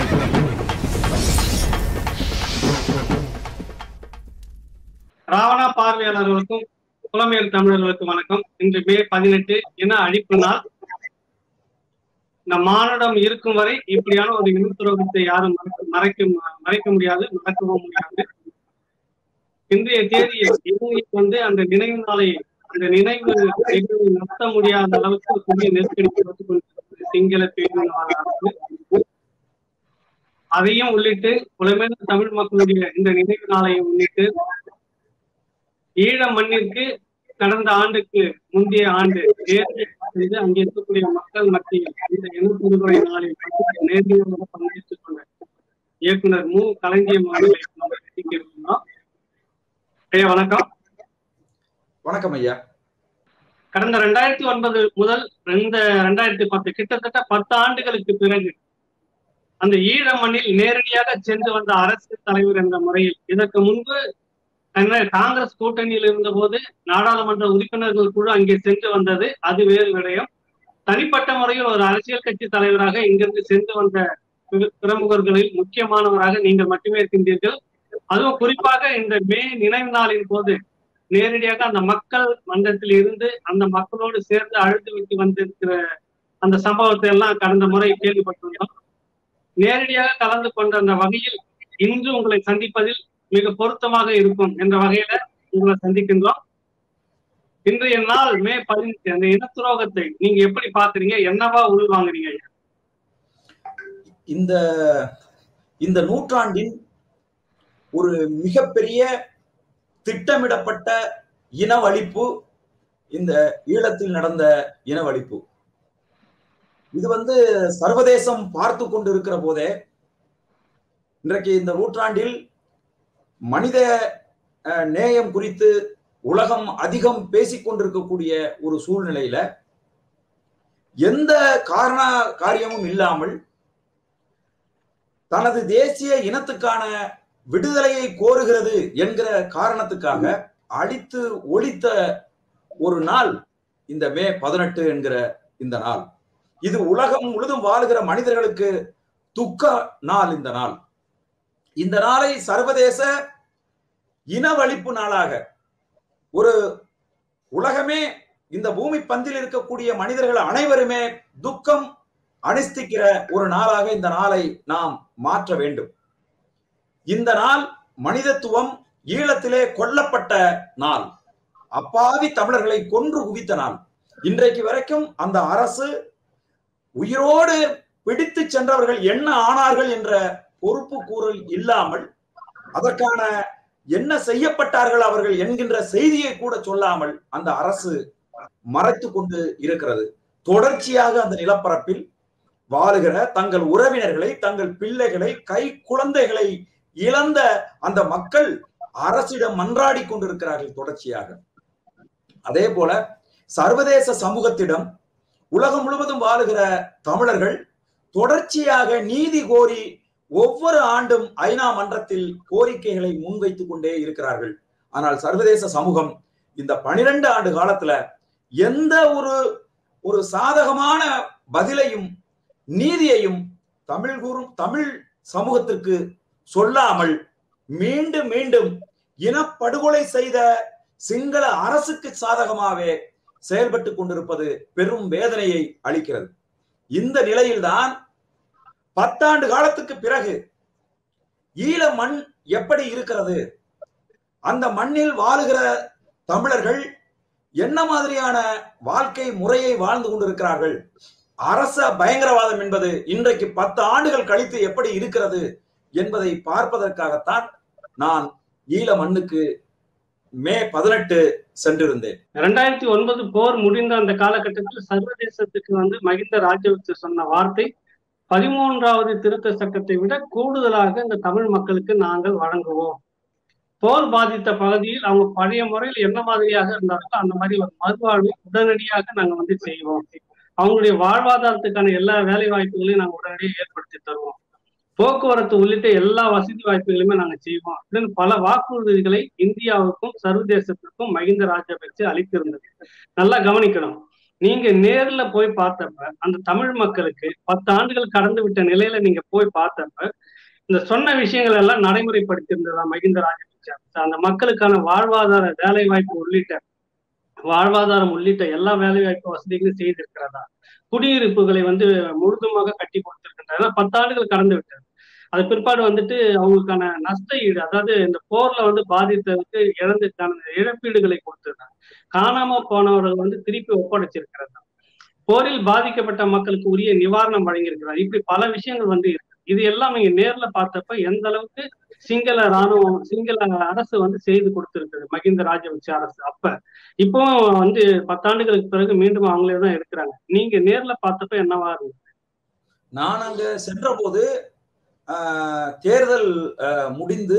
ராவணா பார்வையாளர்களுக்கும் புலமையல் தமிழர்களுக்கும் வணக்கம் இன்று மே பதினெட்டு இன அழிப்பு நாள் இந்த மானுடம் இருக்கும் வரை இப்படியான ஒரு இனத்துரோகத்தை யாரும் மறைக்க- மறைக்க மறைக்க முடியாது மறக்கவும் முடியாது இன்றைய தேதியில் இலங்கைக்கு வந்து அந்த நினைவு நாளை அந்த நினைவு நிகழ்வை நடத்த முடியாத அளவுக்கு ஒரு பெரிய நெருக்கடி கொடுத்துக் கொண்டிருக்கிறது சிங்கள பேரினவாத அரசு அதையும் உள்ளிட்டு புலமேல தமிழ் மக்களுடைய இந்த நினைவு நாளை முன்னிட்டு ஈழ மண்ணிற்கு கடந்த ஆண்டுக்கு முந்தைய ஆண்டு நேரடியாக சென்று அங்கே இருக்கக்கூடிய மக்கள் மத்தியில் இந்த இனப்படுகொலை நாளில் நேரடியாக பங்கேற்றுக் கொண்ட இயக்குனர் மு கலைஞர் அவர்களை நம்ம சந்திக்க இருந்தோம் ஐயா வணக்கம் வணக்கம் ஐயா கடந்த ரெண்டாயிரத்தி ஒன்பது முதல் இந்த ரெண்டாயிரத்தி பத்து கிட்டத்தட்ட பத்து ஆண்டுகளுக்கு பிறகு அந்த ஈழ மண்ணில் நேரடியாக சென்று வந்த அரசு தலைவர் என்ற முறையில் இதற்கு முன்பு என்ன காங்கிரஸ் கூட்டணியில் இருந்தபோது நாடாளுமன்ற உறுப்பினர்கள் குழு அங்கே சென்று வந்தது அது வேறு விடயம் தனிப்பட்ட முறையில் ஒரு அரசியல் கட்சி தலைவராக இங்கிருந்து சென்று வந்த பிர- பிரமுகர்களில் முக்கியமானவராக நீங்கள் மட்டுமே இருக்கின்றீர்கள் அதுவும் குறிப்பாக இந்த மே நினைவு நாளின் போது நேரடியாக அந்த மக்கள் மன்றத்தில் இருந்து அந்த மக்களோடு சேர்ந்து அழுது விட்டு வந்திருக்கிற அந்த சம்பவத்தை எல்லாம் கடந்த முறை கேள்விப்பட்டிருந்தோம் நேரடியாக கலந்து கொண்ட அந்த வகையில் இன்று உங்களை சந்திப்பதில் மிக பொருத்தமாக இருக்கும் என்ற வகையில உங்களை சந்திக்கின்றோம் இன்றைய நாள் மே பதினெட்டு அந்த இனத்துரோகத்தை நீங்க எப்படி பாக்குறீங்க என்னவா உள்வாங்குறீங்க இந்த இந்த நூற்றாண்டின் ஒரு மிகப்பெரிய திட்டமிடப்பட்ட இனவழிப்பு இந்த ஈழத்தில் நடந்த இனவழிப்பு இது வந்து சர்வதேசம் பார்த்து கொண்டிருக்கிற போதே இன்றைக்கு இந்த நூற்றாண்டில் மனித அஹ், நேயம் குறித்து உலகம் அதிகம் பேசிக் கொண்டிருக்கக்கூடிய ஒரு சூழ்நிலையில எந்த காரண காரியமும் இல்லாமல் தனது தேசிய இனத்துக்கான விடுதலையை கோருகிறது என்கிற காரணத்துக்காக அழித்து ஒழித்த ஒரு நாள் இந்த மே பதினெட்டு என்கிற இந்த நாள் இது உலகம் முழுதும் வாழுகிற மனிதர்களுக்கு துக்க நாள் இந்த நாள் இந்த நாளை சர்வதேச இனவழிப்பு நாளாக ஒரு உலகமே இந்த பூமி பந்தில் இருக்கக்கூடிய மனிதர்கள் அனைவருமே துக்கம் அனுஷ்டிக்கிற ஒரு நாளாக இந்த நாளை நாம் மாற்ற வேண்டும் இந்த நாள் மனிதத்துவம் ஈழத்திலே கொல்லப்பட்ட நாள் அப்பாவி தமிழர்களை கொன்று குவித்த நாள் இன்றைக்கு வரைக்கும் அந்த அரசு உயிரோடு பிடித்து சென்றவர்கள் என்ன ஆனார்கள் என்ற பொறுப்பு கூறல் இல்லாமல் அதற்கான என்ன செய்யப்பட்டார்கள் அவர்கள் என்கின்ற செய்தியை கூட சொல்லாமல் அந்த அரசு மறைத்து கொண்டு இருக்கிறது தொடர்ச்சியாக அந்த நிலப்பரப்பில் வாழுகிற தங்கள் உறவினர்களை தங்கள் பிள்ளைகளை கை குழந்தைகளை இழந்த அந்த மக்கள் அரசிடம் மன்றாடி கொண்டிருக்கிறார்கள் தொடர்ச்சியாக அதே போல சர்வதேச சமூகத்திடம் உலகம் முழுவதும் வாழுகிற தமிழர்கள் தொடர்ச்சியாக நீதி கோரி ஒவ்வொரு ஆண்டும் ஐநா மன்றத்தில் கோரிக்கைகளை முன்வைத்துக் கொண்டே இருக்கிறார்கள் ஆனால் சர்வதேச சமூகம் இந்த பனிரெண்டு ஆண்டு காலத்துல எந்த ஒரு ஒரு சாதகமான பதிலையும் நீதியையும் தமிழ் கூறும் தமிழ் சமூகத்திற்கு சொல்லாமல் மீண்டும் மீண்டும் இனப்படுகொலை செய்த சிங்கள அரசுக்கு சாதகமாகவே செயல்பட்டு கொண்டிருப்பது பெரும் வேதனையை அளிக்கிறது இந்த நிலையில்தான் பத்தாண்டு காலத்துக்கு பிறகு ஈழ மண் எப்படி இருக்கிறது அந்த மண்ணில் வாழுகிற தமிழர்கள் என்ன மாதிரியான வாழ்க்கை முறையை வாழ்ந்து கொண்டிருக்கிறார்கள் அரச பயங்கரவாதம் என்பது இன்றைக்கு பத்து ஆண்டுகள் கழித்து எப்படி இருக்கிறது என்பதை பார்ப்பதற்காகத்தான் நான் ஈழ மண்ணுக்கு மே பதினெட்டு சென்றிருந்தேன் ரெண்டாயிரத்தி ஒன்பது போர் முடிந்த அந்த காலகட்டத்தில் சர்வதேசத்துக்கு வந்து மகிந்த ராஜபக்சே சொன்ன வார்த்தை பதிமூன்றாவது திருத்த சட்டத்தை விட கூடுதலாக இந்த தமிழ் மக்களுக்கு நாங்கள் வழங்குவோம் போர் பாதித்த பகுதியில் அவங்க பழைய முறையில் என்ன மாதிரியாக இருந்தார்களோ அந்த மாதிரி ஒரு மறுவாழ்வை உடனடியாக நாங்க வந்து செய்வோம் அவங்களுடைய வாழ்வாதாரத்துக்கான எல்லா வேலை வாய்ப்புகளையும் நாங்க உடனடியாக ஏற்படுத்தி தருவோம் போக்குவரத்து உள்ளிட்ட எல்லா வசதி வாய்ப்புகளையுமே நாங்க செய்வோம் அப்படின்னு பல வாக்குறுதிகளை இந்தியாவுக்கும் சர்வதேசத்திற்கும் மகிந்த ராஜபக்சே அளித்திருந்தது நல்லா கவனிக்கணும் நீங்க நேர்ல போய் பார்த்தப்ப அந்த தமிழ் மக்களுக்கு பத்து ஆண்டுகள் கடந்து விட்ட நிலையில நீங்க போய் பார்த்தப்ப இந்த சொன்ன விஷயங்கள் எல்லாம் நடைமுறைப்படுத்தியிருந்ததா மகிந்த ராஜபக்சே அந்த மக்களுக்கான வாழ்வாதார வேலை வாய்ப்பு உள்ளிட்ட வாழ்வாதாரம் உள்ளிட்ட எல்லா வேலை வாய்ப்பு வசதிகளும் செய்திருக்கிறதா குடியிருப்புகளை வந்து முழுதுமாக கட்டி கொடுத்திருக்கின்றன பத்தாண்டுகள் கடந்து விட்டது அது பிற்பாடு வந்துட்டு அவங்களுக்கான நஷ்ட ஈடு அதாவது இந்த போர்ல வந்து பாதித்ததுக்கு இழந்துக்கான இழப்பீடுகளை கொடுத்திருந்தாங்க காணாம போனவர்கள் வந்து திருப்பி ஒப்படைச்சிருக்கிறது போரில் பாதிக்கப்பட்ட மக்களுக்கு உரிய நிவாரணம் வழங்கியிருக்கிறார் இப்படி பல விஷயங்கள் வந்து இருக்கு இது எல்லாம் நீங்க நேர்ல பார்த்தப்ப எந்த அளவுக்கு சிங்கள ராணுவம் சிங்கள அரசு வந்து செய்து கொடுத்திருக்குது மகிந்த ராஜபக்ச அரசு அப்ப இப்போ வந்து பத்தாண்டுகளுக்கு பிறகு மீண்டும் அவங்களே தான் இருக்கிறாங்க நீங்க நேர்ல பார்த்தப்ப என்னவா இருந்தது நான் அங்க சென்ற போது தேர்தல் முடிந்து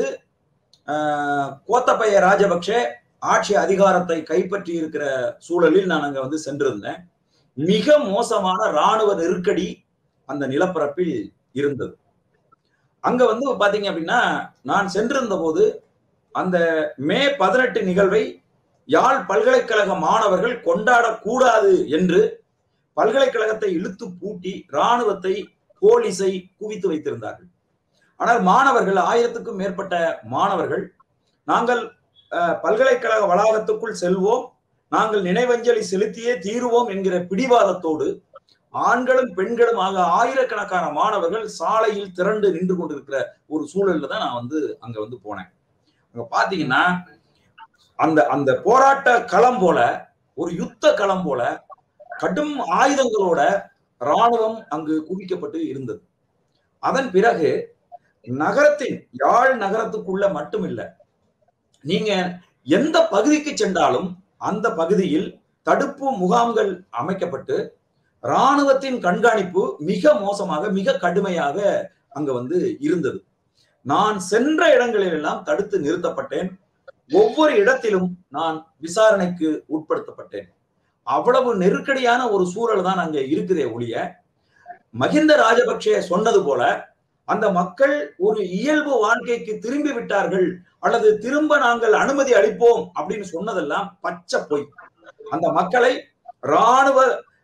கோத்தபய ராஜபக்சே ஆட்சி அதிகாரத்தை கைப்பற்றி இருக்கிற சூழலில் நான் அங்க வந்து சென்றிருந்தேன் மிக மோசமான ராணுவ நெருக்கடி அந்த நிலப்பரப்பில் இருந்தது அங்க வந்து பாத்தீங்க அப்படின்னா நான் சென்றிருந்த போது அந்த மே பதினெட்டு நிகழ்வை யாழ் பல்கலைக்கழக மாணவர்கள் கொண்டாடக்கூடாது என்று பல்கலைக்கழகத்தை இழுத்து பூட்டி இராணுவத்தை போலீஸை குவித்து வைத்திருந்தார்கள் ஆனால் மாணவர்கள் ஆயிரத்துக்கும் மேற்பட்ட மாணவர்கள் நாங்கள் பல்கலைக்கழக வளாகத்துக்குள் செல்வோம் நாங்கள் நினைவஞ்சலி செலுத்தியே தீருவோம் என்கிற பிடிவாதத்தோடு ஆண்களும் பெண்களும் ஆக ஆயிரக்கணக்கான மாணவர்கள் சாலையில் திரண்டு நின்று கொண்டிருக்கிற ஒரு சூழல்ல தான் நான் வந்து அங்க வந்து போனேன் அங்க பாத்தீங்கன்னா அந்த அந்த போராட்ட களம் போல ஒரு யுத்த களம் போல கடும் ஆயுதங்களோட ராணுவம் அங்கு குவிக்கப்பட்டு இருந்தது அதன் பிறகு நகரத்தின் யாழ் நகரத்துக்குள்ள மட்டுமில்ல நீங்க எந்த பகுதிக்கு சென்றாலும் அந்த பகுதியில் தடுப்பு முகாம்கள் அமைக்கப்பட்டு இராணுவத்தின் கண்காணிப்பு மிக மோசமாக மிக கடுமையாக அங்க வந்து இருந்தது நான் சென்ற இடங்களில் எல்லாம் தடுத்து நிறுத்தப்பட்டேன் ஒவ்வொரு இடத்திலும் நான் விசாரணைக்கு உட்படுத்தப்பட்டேன் அவ்வளவு நெருக்கடியான ஒரு சூழல் தான் அங்க இருக்குதே ஒழிய மகிந்த ராஜபக்சே சொன்னது போல அந்த மக்கள் ஒரு இயல்பு வாழ்க்கைக்கு திரும்பி விட்டார்கள் அல்லது திரும்ப நாங்கள் அனுமதி அளிப்போம் அப்படின்னு சொன்னதெல்லாம் பச்சை பொய் அந்த மக்களை ராணுவ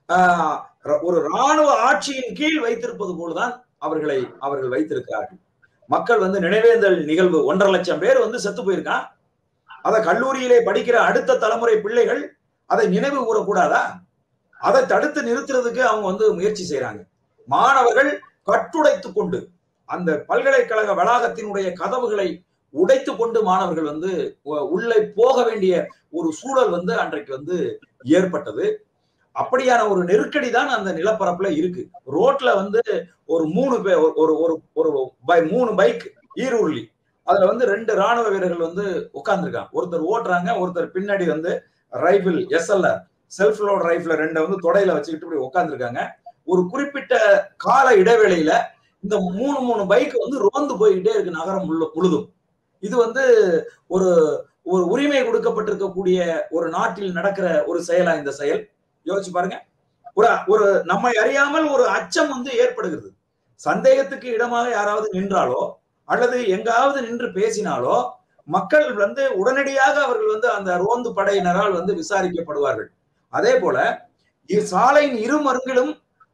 ஒரு ராணுவ ஆட்சியின் கீழ் வைத்திருப்பது போலதான் அவர்களை அவர்கள் வைத்திருக்கிறார்கள் மக்கள் வந்து நினைவேந்தல் நிகழ்வு ஒன்றரை லட்சம் பேர் வந்து செத்து போயிருக்கான் அதை கல்லூரியிலே படிக்கிற அடுத்த தலைமுறை பிள்ளைகள் அதை நினைவு கூறக்கூடாதா அதை தடுத்து நிறுத்துறதுக்கு அவங்க வந்து முயற்சி செய்யறாங்க மாணவர்கள் கட்டுடைத்து கொண்டு அந்த பல்கலைக்கழக வளாகத்தினுடைய கதவுகளை உடைத்து கொண்டு மாணவர்கள் வந்து உள்ளே போக வேண்டிய ஒரு சூழல் வந்து அன்றைக்கு வந்து ஏற்பட்டது அப்படியான ஒரு நெருக்கடி தான் அந்த நிலப்பரப்புல இருக்கு ரோட்ல வந்து ஒரு மூணு பேர் ஒரு ஒரு ஒரு மூணு பைக் ஈருள்ளி அதுல வந்து ரெண்டு ராணுவ வீரர்கள் வந்து உட்கார்ந்துருக்காங்க ஒருத்தர் ஓட்டுறாங்க ஒருத்தர் பின்னாடி வந்து rifle SLR self load rifle ரெண்டை வந்து தொடையில வச்சுக்கிட்டு இப்படி உட்காந்துருக்காங்க ஒரு குறிப்பிட்ட கால இடைவேளையில இந்த மூணு மூணு பைக் வந்து ரோந்து போய்கிட்டே இருக்கு நகரம் முழுதும் இது வந்து ஒரு ஒரு உரிமை கொடுக்கப்பட்டிருக்கக்கூடிய ஒரு நாட்டில் நடக்கிற ஒரு செயலா இந்த செயல் யோசிச்சு பாருங்க ஒரு ஒரு நம்மை அறியாமல் ஒரு அச்சம் வந்து ஏற்படுகிறது சந்தேகத்துக்கு இடமாக யாராவது நின்றாலோ அல்லது எங்காவது நின்று பேசினாலோ மக்கள் வந்து உடனடியாக அவர்கள் வந்து அந்த ரோந்து படையினரால் வந்து விசாரிக்கப்படுவார்கள் அதே போல சாலையின் இரு மருங்கிலும்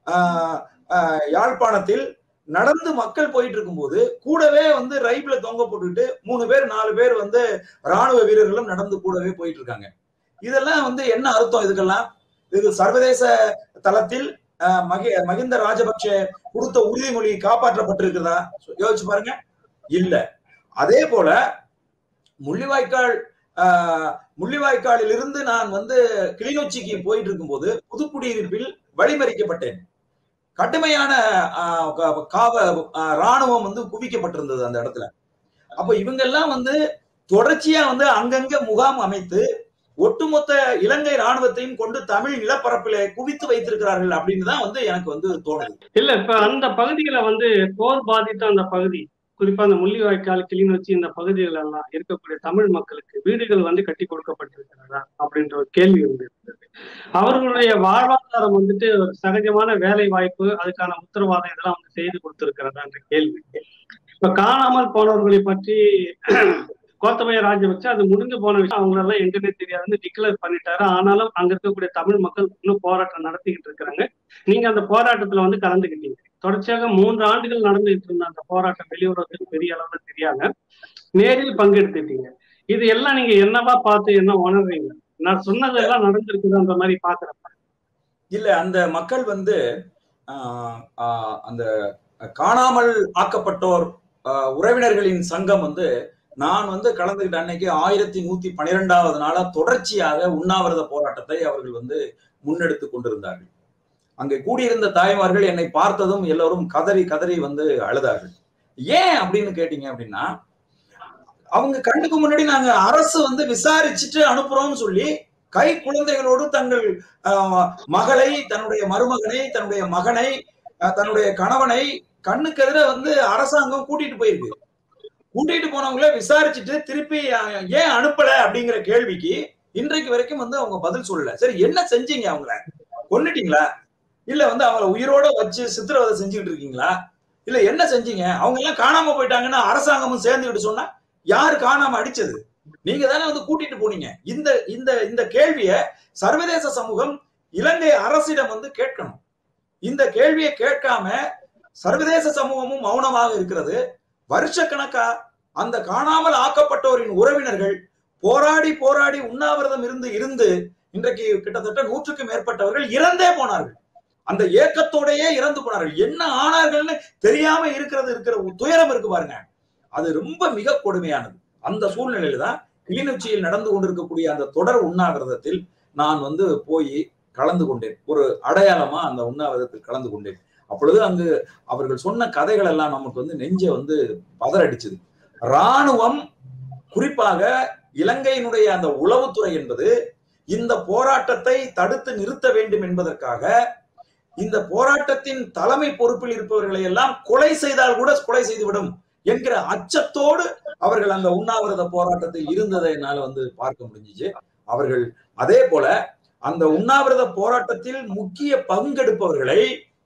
யாழ்ப்பாணத்தில் நடந்து மக்கள் போயிட்டு இருக்கும்போது கூடவே வந்து ரைப்ல தொங்க போட்டுக்கிட்டு மூணு பேர் நாலு பேர் வந்து ராணுவ வீரர்களும் நடந்து கூடவே போயிட்டு இருக்காங்க இதெல்லாம் வந்து என்ன அர்த்தம் இதுக்கெல்லாம் இது சர்வதேச தளத்தில் மகி மகிந்த ராஜபக்ச கொடுத்த உறுதிமொழி காப்பாற்றப்பட்டிருக்குதா யோசிச்சு பாருங்க இல்ல அதே போல முள்ளிவாய்க்கால் முள்ளிவாய்க்காலில் இருந்து நான் வந்து கிளிநொச்சிக்கு போயிட்டு இருக்கும்போது புதுக்குடியிருப்பில் வழிமறிக்கப்பட்டேன் கடுமையான காவ ராணுவம் வந்து குவிக்கப்பட்டிருந்தது அந்த இடத்துல அப்ப இவங்க எல்லாம் வந்து தொடர்ச்சியா வந்து அங்கங்க முகாம் அமைத்து ஒட்டுமொத்த இலங்கை ராணுவத்தையும் கொண்டு தமிழ் நிலப்பரப்பில குவித்து வைத்திருக்கிறார்கள் அப்படின்னு தான் வந்து எனக்கு வந்து தோணுது இல்ல இப்ப அந்த பகுதியில வந்து போர் பாதித்த அந்த பகுதி குறிப்பா அந்த முள்ளிவாய்க்கால் கிளிநொச்சி இந்த பகுதிகள் எல்லாம் இருக்கக்கூடிய தமிழ் மக்களுக்கு வீடுகள் வந்து கட்டி கொடுக்கப்பட்டிருக்கிறதா அப்படின்ற ஒரு கேள்வி வந்து இருந்தது அவர்களுடைய வாழ்வாதாரம் வந்துட்டு ஒரு சகஜமான வேலை வாய்ப்பு அதுக்கான உத்தரவாதம் இதெல்லாம் வந்து செய்து கொடுத்திருக்கிறதா என்ற கேள்வி இப்ப காணாமல் போனவர்களை பற்றி கோத்தபய ராஜபக்சே அது முடிஞ்சு போன விஷயம் அவங்களெல்லாம் எங்கன்னே தெரியாதுன்னு டிக்ளேர் பண்ணிட்டாரு ஆனாலும் அங்க இருக்கக்கூடிய தமிழ் மக்கள் இன்னும் போராட்டம் நடத்திக்கிட்டு இருக்கிறாங்க நீங்க அந்த போராட்டத்துல வந்து கலந்துக்கிட்டீங்க தொடர்ச்சியாக மூன்று ஆண்டுகள் நடந்துகிட்டு இருந்த அந்த போராட்டம் வெளியுறவுக்கு பெரிய அளவுல தெரியாம நேரில் பங்கெடுத்துட்டீங்க இது எல்லாம் நீங்க என்னவா பார்த்து என்ன உணர்றீங்க நான் சொன்னதெல்லாம் நடந்திருக்குது அந்த மாதிரி பாக்குறேன் இல்ல அந்த மக்கள் வந்து ஆஹ், ஆஹ், அந்த காணாமல் ஆக்கப்பட்டோர் ஆஹ், உறவினர்களின் சங்கம் வந்து நான் வந்து கலந்துகிட்ட அன்னைக்கு ஆயிரத்தி நூத்தி பனிரெண்டாவது நாளா தொடர்ச்சியாக உண்ணாவிரத போராட்டத்தை அவர்கள் வந்து முன்னெடுத்து கொண்டிருந்தார்கள் அங்கே கூடியிருந்த தாய்மார்கள் என்னை பார்த்ததும் எல்லோரும் கதறி கதறி வந்து அழுதார்கள் ஏன் அப்படின்னு கேட்டீங்க அப்படின்னா அவங்க கண்ணுக்கு முன்னாடி நாங்க அரசு வந்து விசாரிச்சுட்டு அனுப்புறோம்னு சொல்லி கை குழந்தைகளோடு தங்கள் ஆஹ், மகளை தன்னுடைய மருமகனை தன்னுடைய மகனை ஆஹ், தன்னுடைய கணவனை கண்ணுக்கு எதிர வந்து அரசாங்கம் கூட்டிட்டு போயிருக்கு கூட்டிட்டு போனவங்கள விசாரிச்சுட்டு திருப்பி ஆஹ், ஏன் அனுப்பல அப்படிங்கிற கேள்விக்கு இன்றைக்கு வரைக்கும் வந்து அவங்க பதில் சொல்லல சரி என்ன செஞ்சீங்க அவங்கள கொன்னுட்டீங்களா இல்ல வந்து அவங்கள உயிரோட வச்சு சித்திரவதை செஞ்சுக்கிட்டு இருக்கீங்களா இல்ல என்ன செஞ்சீங்க அவங்க எல்லாம் காணாம போயிட்டாங்கன்னா அரசாங்கமும் சேர்ந்துக்கிட்டு சொன்னா யாரு காணாம அடிச்சது நீங்க தானே வந்து கூட்டிட்டு போனீங்க இந்த இந்த இந்த கேள்விய சர்வதேச சமூகம் இலங்கை அரசிடம் வந்து கேட்கணும் இந்த கேள்வியை கேட்காம சர்வதேச சமூகமும் மௌனமாக இருக்கிறது வருஷக்கணக்கா அந்த காணாமல் ஆக்கப்பட்டோரின் உறவினர்கள் போராடி போராடி உண்ணாவிரதம் இருந்து இருந்து இன்றைக்கு கிட்டத்தட்ட நூற்றுக்கும் மேற்பட்டவர்கள் இறந்தே போனார்கள் அந்த ஏக்கத்தோடயே இறந்து போனார்கள் என்ன ஆனார்கள்னு தெரியாம இருக்கிறது இருக்கிற துயரம் இருக்கு பாருங்க அது ரொம்ப மிக கொடுமையானது அந்த சூழ்நிலையில தான் கிளிநொச்சியில் நடந்து கொண்டிருக்கக்கூடிய அந்த தொடர் உண்ணாவிரதத்தில் நான் வந்து போய் கலந்து கொண்டேன் ஒரு அடையாளமா அந்த உண்ணாவிரதத்தில் கலந்து கொண்டேன் அப்பொழுது அங்கு அவர்கள் சொன்ன கதைகள் எல்லாம் நமக்கு வந்து நெஞ்ச வந்து பதறடிச்சது ராணுவம் குறிப்பாக இலங்கையினுடைய அந்த உளவுத்துறை என்பது இந்த போராட்டத்தை தடுத்து நிறுத்த வேண்டும் என்பதற்காக இந்த போராட்டத்தின் தலைமை பொறுப்பில் இருப்பவர்களை எல்லாம் கொலை செய்தால் கூட கொலை செய்துவிடும் என்கிற அச்சத்தோடு அவர்கள் அந்த உண்ணாவிரத போராட்டத்தில் இருந்ததை என்னால வந்து பார்க்க முடிஞ்சிச்சு அவர்கள் அதே போல அந்த உண்ணாவிரத போராட்டத்தில் முக்கிய பங்கெடுப்பவர்களை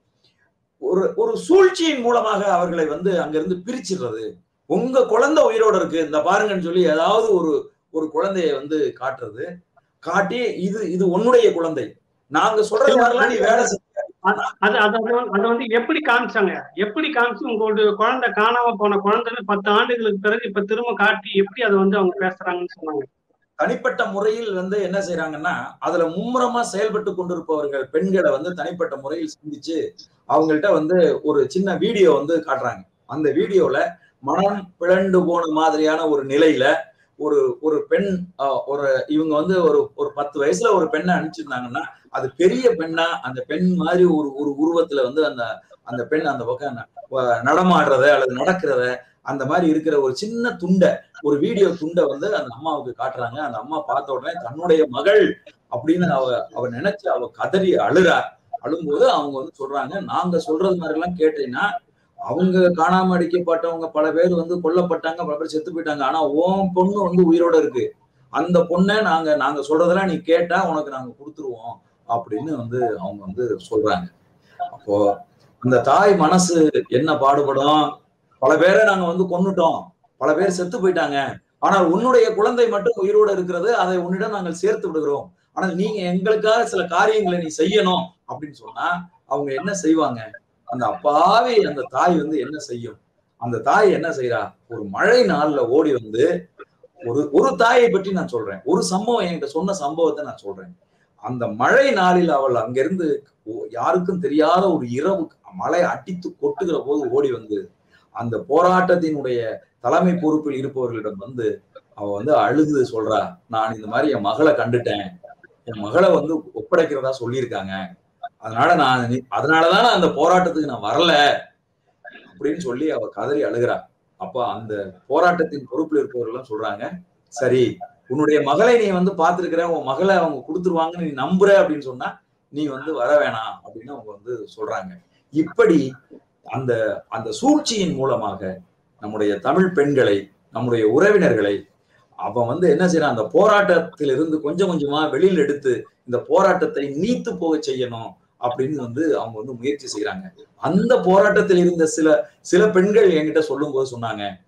ஒரு ஒரு சூழ்ச்சியின் மூலமாக அவர்களை வந்து அங்கிருந்து பிரிச்சிடுறது உங்க குழந்தை உயிரோட இருக்கு இந்த பாருங்கன்னு சொல்லி ஏதாவது ஒரு ஒரு குழந்தைய வந்து காட்டுறது காட்டி இது இது உன்னுடைய குழந்தை நாங்க சொல்றது மாதிரிலாம் நீ வேலை செய் அது அது அது வந்து- அது வந்து எப்படி காமிச்சாங்க எப்படி காமிச்சு உங்களுடைய குழந்தை காணாம போன குழந்தை பத்து ஆண்டுகளுக்கு பிறகு இப்ப திரும்ப காட்டி எப்படி அதை வந்து அவங்க பேசுறாங்கன்னு சொன்னாங்க தனிப்பட்ட முறையில் வந்து என்ன செய்யறாங்கன்னா அதுல மும்முரமா செயல்பட்டு கொண்டிருப்பவர்கள் பெண்களை வந்து தனிப்பட்ட முறையில் சிந்திச்சு அவங்கள்ட்ட வந்து ஒரு சின்ன வீடியோ வந்து காட்டுறாங்க அந்த வீடியோல மனம் பிளண்டு போன மாதிரியான ஒரு நிலையில ஒரு ஒரு பெண் அஹ், ஒரு இவங்க வந்து ஒரு ஒரு பத்து வயசுல ஒரு பெண்ணை அனுப்பிச்சிருந்தாங்கன்னா அது பெரிய பெண்ணா அந்த பெண் மாதிரி ஒரு ஒரு உருவத்துல வந்து அந்த அந்த பெண் அந்த பக்கம் ந- வ- நடமாடுறத அல்லது நடக்கிறத அந்த மாதிரி இருக்கிற ஒரு சின்ன துண்டை ஒரு வீடியோ துண்டை வந்து அந்த அம்மாவுக்கு காட்டுறாங்க அந்த அம்மா பார்த்த உடனே தன்னுடைய மகள் அப்படின்னு அவ அவ நினைச்சு அவ கதறி அழுறா அழும்போது அவங்க வந்து சொல்றாங்க நாங்க சொல்றது மாதிரி எல்லாம் கேட்டீங்கன்னா அவங்க காணாம அடிக்கப்பட்டவங்க பல பேர் வந்து கொல்லப்பட்டாங்க பல பேர் செத்து போயிட்டாங்க ஆனா உன் பொண்ணு வந்து உயிரோட இருக்கு அந்த பொண்ணை நாங்க நாங்க சொல்றதெல்லாம் நீ கேட்டா உனக்கு நாங்க கொடுத்துருவோம் அப்படின்னு வந்து அவங்க வந்து சொல்றாங்க அப்போ அந்த தாய் மனசு என்ன பாடுபடும் பல பேரை நாங்க வந்து கொன்னுட்டோம் பல பேர் செத்து போயிட்டாங்க ஆனால் உன்னுடைய குழந்தை மட்டும் உயிரோட இருக்கிறது அதை உன்னிடம் நாங்கள் சேர்த்து விடுகிறோம் ஆனால் நீங்க எங்களுக்காக சில காரியங்களை நீ செய்யணும் அப்படின்னு சொன்னா அவங்க என்ன செய்வாங்க அந்த அப்பாவி அந்த தாய் வந்து என்ன செய்யும் அந்த தாய் என்ன செய்யறா ஒரு மழை நாள்ல ஓடி வந்து ஒரு ஒரு தாயை பற்றி நான் சொல்றேன் ஒரு சம்பவம் என்கிட்ட சொன்ன சம்பவத்தை நான் சொல்றேன் அந்த மழை நாளில் அவள் அங்கிருந்து ஓ- யாருக்கும் தெரியாத ஒரு இரவு மழை அடித்து கொட்டுகிற போது ஓடி வந்து அந்த போராட்டத்தினுடைய தலைமை பொறுப்பில் இருப்பவர்களிடம் வந்து அவ வந்து அழுது சொல்றா நான் இந்த மாதிரி என் மகளை கண்டுட்டேன் என் மகளை வந்து ஒப்படைக்கிறதா சொல்லியிருக்காங்க அதனால நான் நி- அதனாலதான் நான் அந்த போராட்டத்துக்கு நான் வரல அப்படின்னு சொல்லி அவ கதறி அழுகிறா அப்ப அந்த போராட்டத்தின் பொறுப்பில் இருப்பவர்கள் சொல்றாங்க சரி உன்னுடைய மகளை நீ வந்து பார்த்திருக்கிற உன் மகளை அவங்க கொடுத்துருவாங்கன்னு நீ நம்புற அப்படின்னு சொன்னா நீ வந்து வர வேணாம் அப்படின்னு அவங்க வந்து சொல்றாங்க இப்படி அந்த அந்த சூழ்ச்சியின் மூலமாக நம்முடைய தமிழ் பெண்களை நம்முடைய உறவினர்களை அவன் வந்து என்ன செய்யறான் அந்த போராட்டத்தில் இருந்து கொஞ்சம் கொஞ்சமா வெளியில் எடுத்து இந்த போராட்டத்தை நீத்து போக செய்யணும் அப்படின்னு வந்து அவங்க வந்து முயற்சி செய்யறாங்க அந்த போராட்டத்தில் இருந்த சில சில பெண்கள் என்கிட்ட சொல்லும் போது சொன்னாங்க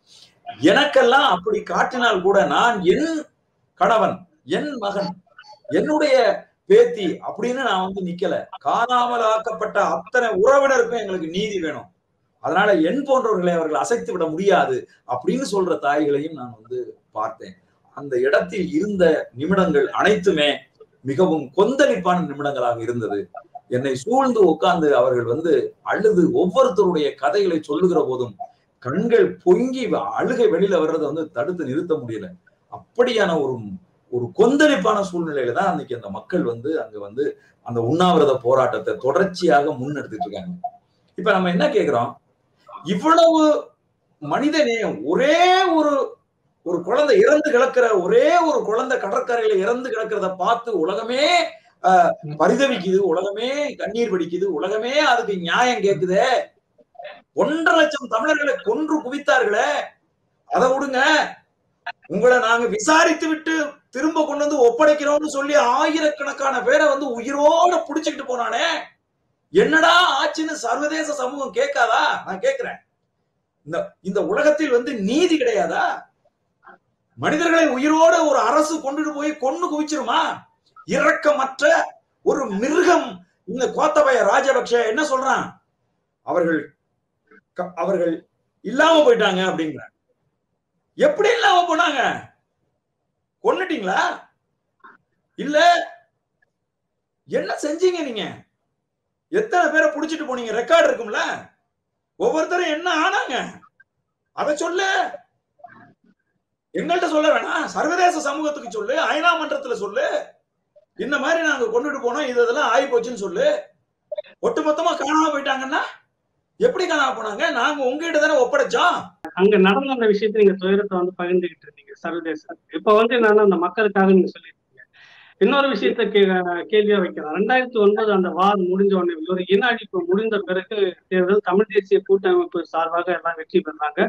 எனக்கெல்லாம் அப்படி காட்டினால் கூட நான் என் கணவன் என் மகன் என்னுடைய பேத்தி அப்படின்னு நான் வந்து நிக்கல காணாமல் ஆக்கப்பட்ட அத்தனை உறவினருக்கும் எங்களுக்கு நீதி வேணும் அதனால என் போன்றவர்களை அவர்கள் அசைத்து விட முடியாது அப்படின்னு சொல்ற தாய்களையும் நான் வந்து பார்த்தேன் அந்த இடத்தில் இருந்த நிமிடங்கள் அனைத்துமே மிகவும் கொந்தளிப்பான நிமிடங்களாக இருந்தது என்னை சூழ்ந்து உட்கார்ந்து அவர்கள் வந்து அழுது ஒவ்வொருத்தருடைய கதைகளை சொல்லுகிற போதும் கண்கள் பொங்கி அழுகை வெளியில வர்றதை வந்து தடுத்து நிறுத்த முடியல அப்படியான ஒரு ஒரு கொந்தளிப்பான சூழ்நிலையில தான் அன்னைக்கு அந்த மக்கள் வந்து அங்க வந்து அந்த உண்ணாவிரத போராட்டத்தை தொடர்ச்சியாக முன்னெடுத்துட்டு இருக்காங்க இப்ப நம்ம என்ன கேக்குறோம் இவ்வளவு மனித நேயம் ஒரே ஒரு ஒரு குழந்தை இறந்து கிடக்கிற ஒரே ஒரு குழந்தை கடற்கரையில இறந்து கிடக்கிறத பார்த்து உலகமே ஆஹ், பரிதவிக்குது உலகமே கண்ணீர் வடிக்குது உலகமே அதுக்கு நியாயம் கேக்குதே ஒன்றரை லட்சம் தமிழர்களை கொன்று குவித்தார்களே அதை விடுங்க உங்களை நாங்க விசாரித்து விட்டு திரும்ப கொண்டு வந்து ஒப்படைக்கிறோம்னு சொல்லி ஆயிரக்கணக்கான பேரை வந்து உயிரோட புடிச்சுக்கிட்டு போனானே என்னடா ஆச்சுன்னு சர்வதேச சமூகம் கேட்காதா நான் கேக்குறேன் இந்த இந்த உலகத்தில் வந்து நீதி கிடையாதா மனிதர்களை உயிரோட ஒரு அரசு கொண்டுட்டு போய் கொண்டு குவிச்சிருமா இரக்கமற்ற ஒரு மிருகம் இந்த கோத்தபய ராஜபக்ஷ என்ன சொல்றான் அவர்கள் க- அவர்கள் இல்லாம போயிட்டாங்க அப்படிங்கிற எப்படி இல்லாம போனாங்க கொன்னுட்டீங்களா இல்ல என்ன செஞ்சீங்க நீங்க எத்தனை பேரை புடிச்சிட்டு போனீங்க ரெக்கார்டு இருக்கும்ல ஒவ்வொருத்தரும் என்ன ஆனாங்க அத சொல்லு எங்கள்கிட்ட சொல்ல வேணாம் சர்வதேச சமூகத்துக்கு சொல்லு ஐநா மன்றத்துல சொல்லு இந்த மாதிரி நாங்க கொண்டுட்டு போனோம் இது இதெல்லாம் ஆகி போச்சுன்னு சொல்லு ஒட்டுமொத்தமா காணாம போயிட்டாங்கன்னா எப்படி காணாம போனாங்க நாங்க உங்ககிட்ட தானே ஒப்படைச்சோம் அங்க நடந்த அந்த விஷயத்தை நீங்க துயரத்தை வந்து பகிர்ந்துகிட்டு இருந்தீங்க சர்வதேச இப்ப வந்து என்னன்னா அந்த மக்களுக்காக நீங்க சொல்லியிருக்கீங்க இன்னொரு விஷயத்த கே கேள்வியா வைக்கிறேன் ரெண்டாயிரத்தி ஒன்பது அந்த வார் முடிஞ்ச உடனே ஒரு இன அழிப்பு முடிந்த பிறகு தேர்தல் தமிழ் தேசிய கூட்டமைப்பு சார்பாக எல்லாம் வெற்றி பெறாங்க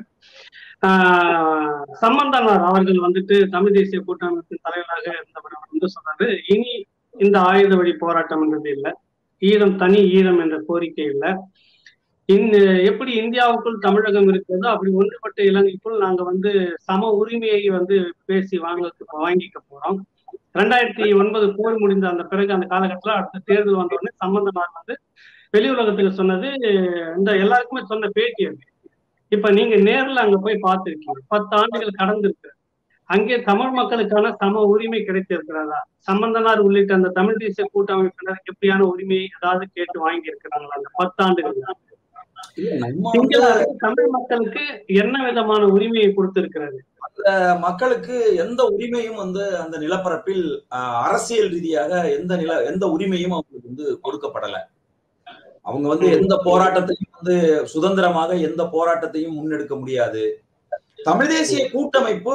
ஆஹ் சம்பந்தனார் அவர்கள் வந்துட்டு தமிழ் தேசிய கூட்டமைப்பின் தலைவராக இருந்தவர் வந்து சொன்னாரு இனி இந்த ஆயுத வழி போராட்டம் என்றது இல்லை ஈழம் தனி ஈழம் என்ற கோரிக்கை இல்லை இந்த எப்படி இந்தியாவுக்குள் தமிழகம் இருக்கிறதோ அப்படி ஒன்றுபட்ட இலங்கைக்குள் நாங்க வந்து சம உரிமையை வந்து பேசி வாங்க வாங்கிக்க போறோம் ரெண்டாயிரத்தி ஒன்பது போர் முடிந்த அந்த பிறகு அந்த காலகட்டத்தில் அடுத்த தேர்தல் வந்த உடனே சம்பந்தனார் வந்து வெளி உலகத்துக்கு சொன்னது இந்த எல்லாருக்குமே சொன்ன பேட்டி அது இப்ப நீங்க நேர்ல அங்க போய் பார்த்திருக்கீங்க பத்து ஆண்டுகள் கடந்திருக்கு அங்கே தமிழ் மக்களுக்கான சம உரிமை கிடைத்திருக்கிறதா சம்பந்தனார் உள்ளிட்ட அந்த தமிழ் தேசிய கூட்டமைப்பினர் எப்படியான உரிமையை ஏதாவது கேட்டு வாங்கி இருக்கிறாங்களா அந்த பத்தாண்டுகள் இல்ல, நம்ம சிங்கள வந்து அரசு தமிழ் மக்களுக்கு என்ன விதமான உரிமையை கொடுத்திருக்கிறது மக்களுக்கு எந்த உரிமையும் வந்து அந்த நிலப்பரப்பில் ஆஹ், அரசியல் ரீதியாக எந்த நில எந்த உரிமையும் அவங்களுக்கு வந்து கொடுக்கப்படல அவங்க வந்து எந்த போராட்டத்தையும் வந்து சுதந்திரமாக எந்த போராட்டத்தையும் முன்னெடுக்க முடியாது தமிழ் தேசிய கூட்டமைப்பு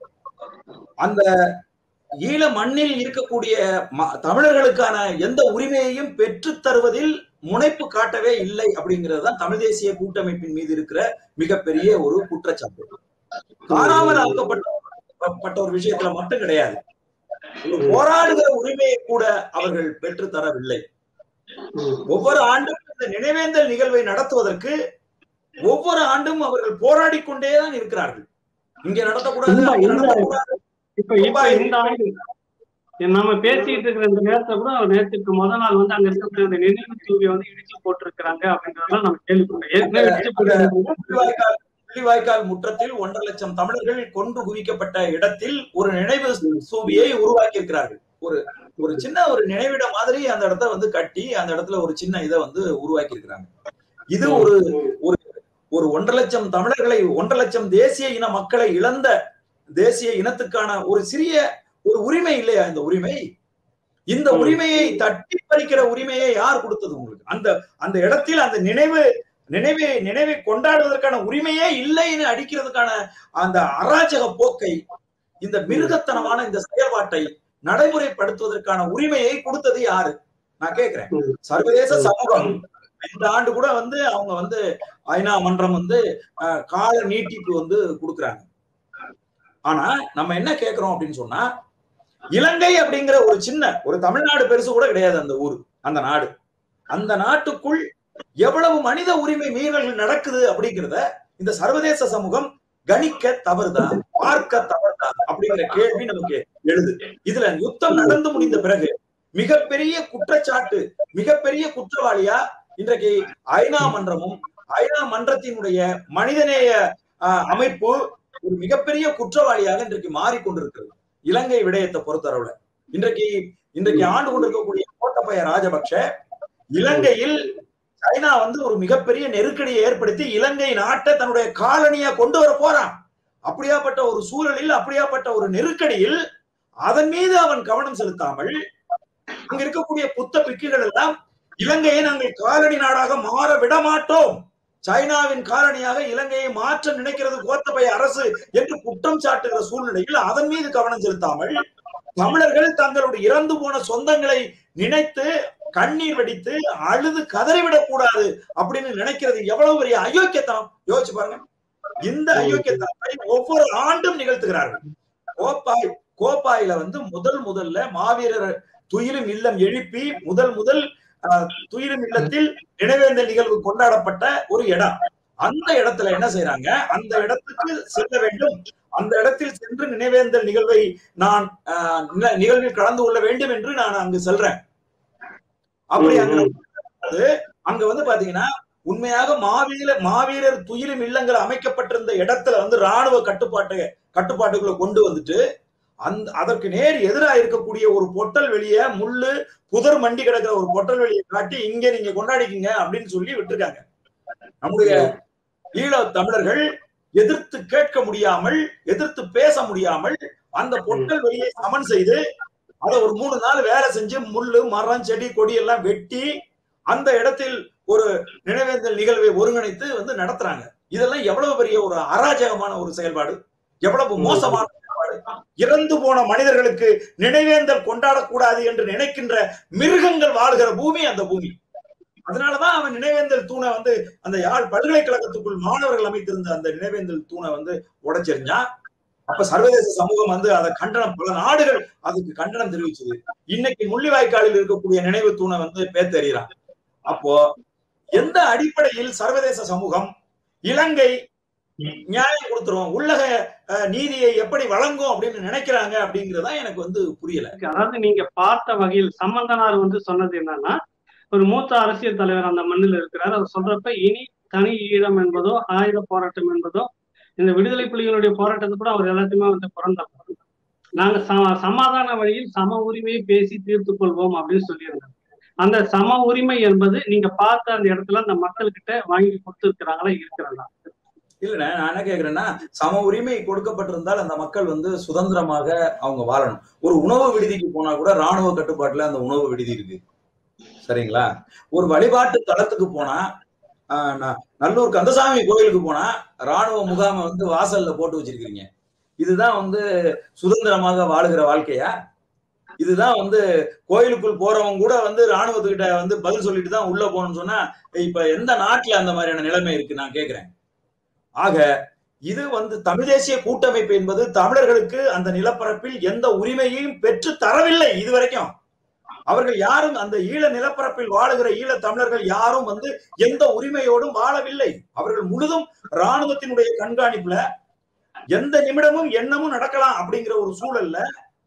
அந்த ஈழ மண்ணில் இருக்கக்கூடிய ம- தமிழர்களுக்கான எந்த உரிமையையும் பெற்றுத் தருவதில் முனைப்பு காட்டவே இல்லை அப்படிங்கிறது தான் தமிழ் தேசிய கூட்டமைப்பின் மீது இருக்கிற மிகப்பெரிய ஒரு குற்றச்சாட்டு காணாமல் ஆக்கப்பட்ட பட்ட ஒரு விஷயத்துல மட்டும் கிடையாது ஒரு போராடுகிற உரிமையை கூட அவர்கள் பெற்று தரவில்லை ஒவ்வொரு ஆண்டும் இந்த நினைவேந்தல் நிகழ்வை நடத்துவதற்கு ஒவ்வொரு ஆண்டும் அவர்கள் போராடி கொண்டேதான் இருக்கிறார்கள் இங்க நடத்தக்கூடாது இந்த- அங்க இந்த- நடத்தக்கூடாது இப்ப இப்ப இந்த ஆண்டு நம்ம பேசிட்டு இருக்கிற இந்த நேரத்துல கூட நேற்றுக்கு முத நாள் வந்து அங்க இருக்கக்கூடிய அந்த நினைவு தூவியை வந்து இடிச்சு போட்டிருக்கிறாங்க அப்படின்றதெல்லாம் நம்ம கேள்விப்பட்டோம் ஏற்கனவே இடிச்சு போட்டிருக்காங்க முள்ளிவாய்க்கால் முள்ளிவாய்க்கால் முற்றத்தில் ஒன்றரை லட்சம் தமிழர்கள் கொன்று குவிக்கப்பட்ட இடத்தில் ஒரு நினைவு சூபியை உருவாக்கி இருக்கிறார்கள் ஒரு ஒரு சின்ன ஒரு நினைவிட மாதிரி அந்த இடத்த வந்து கட்டி அந்த இடத்துல ஒரு சின்ன இதை வந்து உருவாக்கி இருக்கிறாங்க இது ஒரு ஒரு ஒரு ஒன்றரை லட்சம் தமிழர்களை ஒன்றரை லட்சம் தேசிய இன மக்களை இழந்த தேசிய இனத்துக்கான ஒரு சிறிய ஒரு உரிமை இல்லையா இந்த உரிமை இந்த ம். உரிமையை தட்டி பறிக்கிற உரிமையை யார் கொடுத்தது உங்களுக்கு அந்த அந்த இடத்தில் அந்த நினைவு நினைவை நினைவை கொண்டாடுவதற்கான உரிமையே இல்லைன்னு அடிக்கிறதுக்கான அந்த அராஜக போக்கை இந்த மிருகத்தனமான இந்த செயல்பாட்டை நடைமுறைப்படுத்துவதற்கான உரிமையை கொடுத்தது யாரு நான் கேக்குறேன் ம். சர்வதேச சமூகம் இந்த ஆண்டு கூட வந்து அவங்க வந்து ஐநா மன்றம் வந்து அஹ், கால நீட்டிப்பு வந்து கொடுக்குறாங்க ஆனா நம்ம என்ன கேக்குறோம் அப்படின்னு சொன்னா இலங்கை அப்படிங்கிற ஒரு சின்ன ஒரு தமிழ்நாடு பெருசு கூட கிடையாது அந்த ஊர் அந்த நாடு அந்த நாட்டுக்குள் எவ்வளவு மனித உரிமை மீறல்கள் நடக்குது அப்படிங்கிறத இந்த சர்வதேச சமூகம் கணிக்க தவறுதான் பார்க்க தவறுதான் அப்படிங்கிற கேள்வி நமக்கு எழுது இதுல யுத்தம் நடந்து முடிந்த பிறகு மிகப்பெரிய குற்றச்சாட்டு மிகப்பெரிய குற்றவாளியா இன்றைக்கு ஐநா மன்றமும் ஐநா மன்றத்தினுடைய மனிதநேய ஆஹ், அமைப்பு ஒரு மிகப்பெரிய குற்றவாளியாக இன்றைக்கு மாறிக்கொண்டிருக்கிறது இலங்கை விடயத்தை பொறுத்தளவுல இன்றைக்கு இன்றைக்கு ஆண்டு கொண்டிருக்கக்கூடிய கோட்டபய ராஜபக்ஷ இலங்கையில் சைனா வந்து ஒரு மிகப்பெரிய நெருக்கடியை ஏற்படுத்தி இலங்கை நாட்டை தன்னுடைய காலனியா கொண்டு வர போறான் அப்படியாப்பட்ட ஒரு சூழலில் அப்படியாப்பட்ட ஒரு நெருக்கடியில் அதன் மீது அவன் கவனம் செலுத்தாமல் அங்க இருக்கக்கூடிய புத்த பிக்குகள் எல்லாம் இலங்கையை நாங்கள் காலனி நாடாக மாற விட மாட்டோம் சைனாவின் காலனியாக இலங்கையை மாற்ற நினைக்கிறது கோத்தபய அரசு என்று குற்றம் சாட்டுகிற சூழ்நிலையில் அதன் மீது கவனம் செலுத்தாமல் தமிழர்கள் தங்களுடைய இறந்து போன சொந்தங்களை நினைத்து கண்ணீர் வெடித்து அழுது கதறிவிடக் கூடாது அப்படின்னு நினைக்கிறது எவ்வளவு பெரிய அயோக்கியத்தனம் யோசிச்சு பாருங்க இந்த அயோக்கியத்தனத்தை ஒவ்வொரு ஆண்டும் நிகழ்த்துகிறார்கள் கோப்பாய் கோப்பாயில வந்து முதல் முதல்ல மாவீரர் துயிலும் இல்லம் எழுப்பி முதல் முதல் அஹ், துயிலும் இல்லத்தில் நினைவேந்தல் நிகழ்வு கொண்டாடப்பட்ட ஒரு இடம் அந்த இடத்துல என்ன செய்யறாங்க அந்த இடத்துக்கு செல்ல வேண்டும் அந்த இடத்தில் சென்று நினைவேந்தல் நிகழ்வை நான் அஹ், நில- நிகழ்வில் கலந்து கொள்ள வேண்டும் என்று நான் அங்கு செல்றேன் அப்படி அங்க அது அங்க வந்து பாத்தீங்கன்னா உண்மையாக மாவீர மாவீரர் துயிலும் இல்லங்கள் அமைக்கப்பட்டிருந்த இடத்துல வந்து ராணுவ கட்டுப்பாட்டு கட்டுப்பாட்டுக்குள்ள கொண்டு வந்துட்டு அந்த அதற்கு நேர் எதிராக இருக்கக்கூடிய ஒரு பொட்டல் வெளிய முள்ளு புதர் மண்டி கிடக்கிற ஒரு பொட்டல் வெளியை காட்டி இங்க நீங்க கொண்டாடிக்கிங்க அப்படின்னு சொல்லி விட்டுருக்காங்க நம்முடைய ஈழ தமிழர்கள் எதிர்த்து கேட்க முடியாமல் எதிர்த்து பேச முடியாமல் அந்த பொட்டல் வெளியை சமன் செய்து அதை ஒரு மூணு நாள் வேலை செஞ்சு முள்ளு மரம் செடி கொடி எல்லாம் வெட்டி அந்த இடத்தில் ஒரு நினைவேந்தல் நிகழ்வை ஒருங்கிணைத்து வந்து நடத்துறாங்க இதெல்லாம் எவ்வளவு பெரிய ஒரு அராஜகமான ஒரு செயல்பாடு எவ்வளவு மோசமான செயல்பாடு இறந்து போன மனிதர்களுக்கு நினைவேந்தல் கொண்டாடக்கூடாது என்று நினைக்கின்ற மிருகங்கள் வாழ்கிற பூமி அந்த பூமி அதனாலதான் அவன் நினைவேந்தல் தூணை வந்து அந்த யாழ் பல்கலைக்கழகத்துக்குள் மாணவர்கள் அமைத்திருந்த அந்த நினைவேந்தல் தூணை வந்து உடைச்செறிஞ்சான் அப்ப சர்வதேச சமூகம் வந்து அதை கண்டனம் பல நாடுகள் அதுக்கு கண்டனம் தெரிவிச்சது இன்னைக்கு முள்ளிவாய்க்காலில் இருக்கக்கூடிய நினைவு தூணை வந்து பேத்தறிகிறான் அப்போ எந்த அடிப்படையில் சர்வதேச சமூகம் இலங்கை நியாயம் கொடுத்துரும் உள்ளக அஹ், நீதியை எப்படி வழங்கும் அப்படின்னு நினைக்கிறாங்க அப்படிங்கறதா எனக்கு வந்து புரியல அதாவது நீங்க பார்த்த வகையில் சம்பந்தனார் வந்து சொன்னது என்னன்னா ஒரு மூத்த அரசியல் தலைவர் அந்த மண்ணில் இருக்கிறார் அவர் சொல்றப்ப இனி தனி ஈழம் என்பதோ ஆயுத போராட்டம் என்பதோ இந்த விடுதலை புலிகளுடைய போராட்டத்தை கூட அவர் எல்லாத்தையுமே வந்து புறந்தார் நாங்க ச- சமாதான வழியில் சம உரிமையை பேசி தீர்த்து கொள்வோம் அப்படின்னு சொல்லியிருந்தாங்க அந்த சம உரிமை என்பது நீங்க பார்த்த அந்த இடத்துல அந்த மக்கள்கிட்ட வாங்கி கொடுத்துருக்கிறாங்களா இருக்கிறதா இல்லண்ணே நான் என்ன கேக்குறேன்னா சம உரிமை கொடுக்கப்பட்டிருந்தால் அந்த மக்கள் வந்து சுதந்திரமாக அவங்க வாழணும் ஒரு உணவு விடுதிக்கு போனா கூட ராணுவ கட்டுப்பாட்டுல அந்த உணவு விடுதி இருக்கு சரிங்களா ஒரு வழிபாட்டு தலத்துக்கு போனா ஆஹ், ந- நல்லூர் கந்தசாமி கோயிலுக்கு போனா ராணுவ முகாமை வந்து வாசல்ல போட்டு வச்சிருக்கீங்க இதுதான் வந்து சுதந்திரமாக வாழுகிற வாழ்க்கையா இதுதான் வந்து கோயிலுக்குள் போறவங்க கூட வந்து ராணுவத்துக்கிட்ட வந்து பதில் சொல்லிட்டு தான் உள்ள போகணும்னு சொன்னா இப்ப எந்த நாட்டுல அந்த மாதிரியான நிலைமை இருக்கு நான் கேக்குறேன் ஆக இது வந்து தமிழ் தேசிய கூட்டமைப்பு என்பது தமிழர்களுக்கு அந்த நிலப்பரப்பில் எந்த உரிமையையும் பெற்று தரவில்லை இதுவரைக்கும் அவர்கள் யாரும் அந்த ஈழ நிலப்பரப்பில் வாழுகிற ஈழ தமிழர்கள் யாரும் வந்து எந்த உரிமையோடும் வாழவில்லை அவர்கள் முழுதும் ராணுவத்தினுடைய கண்காணிப்புல எந்த நிமிடமும் எண்ணமும் நடக்கலாம் அப்படிங்கிற ஒரு சூழல்ல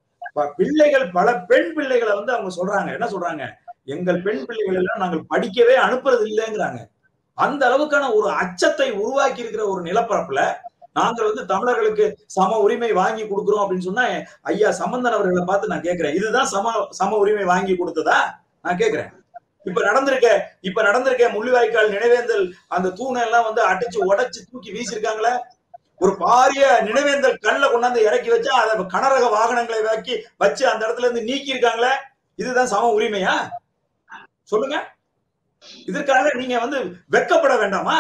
ப- பிள்ளைகள் பல பெண் பிள்ளைகளை வந்து அவங்க சொல்றாங்க என்ன சொல்றாங்க எங்கள் பெண் பிள்ளைகள் எல்லாம் நாங்கள் படிக்கவே அனுப்புறது இல்லைங்கிறாங்க அந்த அளவுக்கான ஒரு அச்சத்தை உருவாக்கி இருக்கிற ஒரு நிலப்பரப்புல நாங்கள் வந்து தமிழர்களுக்கு சம உரிமை வாங்கி கொடுக்கிறோம் அப்படின்னு சொன்னா ஐயா சம்பந்தன் அவர்களை பார்த்து நான் கேட்கிறேன் இதுதான் சம சம உரிமை வாங்கி கொடுத்ததா நான் கேட்கிறேன் இப்ப நடந்திருக்க இப்ப நடந்திருக்க முள்ளிவாய்க்கால் நினைவேந்தல் அந்த தூணை எல்லாம் வந்து அடிச்சு உடைச்சு தூக்கி வீசிருக்காங்களே ஒரு பாரிய நினைவேந்தல் கல்ல கொண்டாந்து இறக்கி வச்சு அதை கனரக வாகனங்களை வாக்கி வச்சு அந்த இடத்துல இருந்து நீக்கி இருக்காங்களே இதுதான் சம உரிமையா சொல்லுங்க இதற்காக நீங்க வந்து வெக்கப்பட வேண்டாமா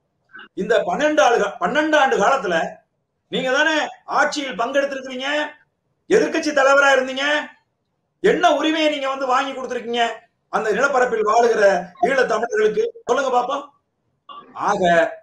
இந்த பன்னெண்டு ஆண்டு பன்னெண்டு ஆண்டு காலத்துல நீங்க தானே ஆட்சியில் பங்கெடுத்திருக்கிறீங்க எதிர்க்கட்சி தலைவரா இருந்தீங்க என்ன உரிமையை நீங்க வந்து வாங்கி கொடுத்திருக்கீங்க அந்த நிலப்பரப்பில் வாழுகிற ஈழ தமிழர்களுக்கு சொல்லுங்க பாப்போம் ஆக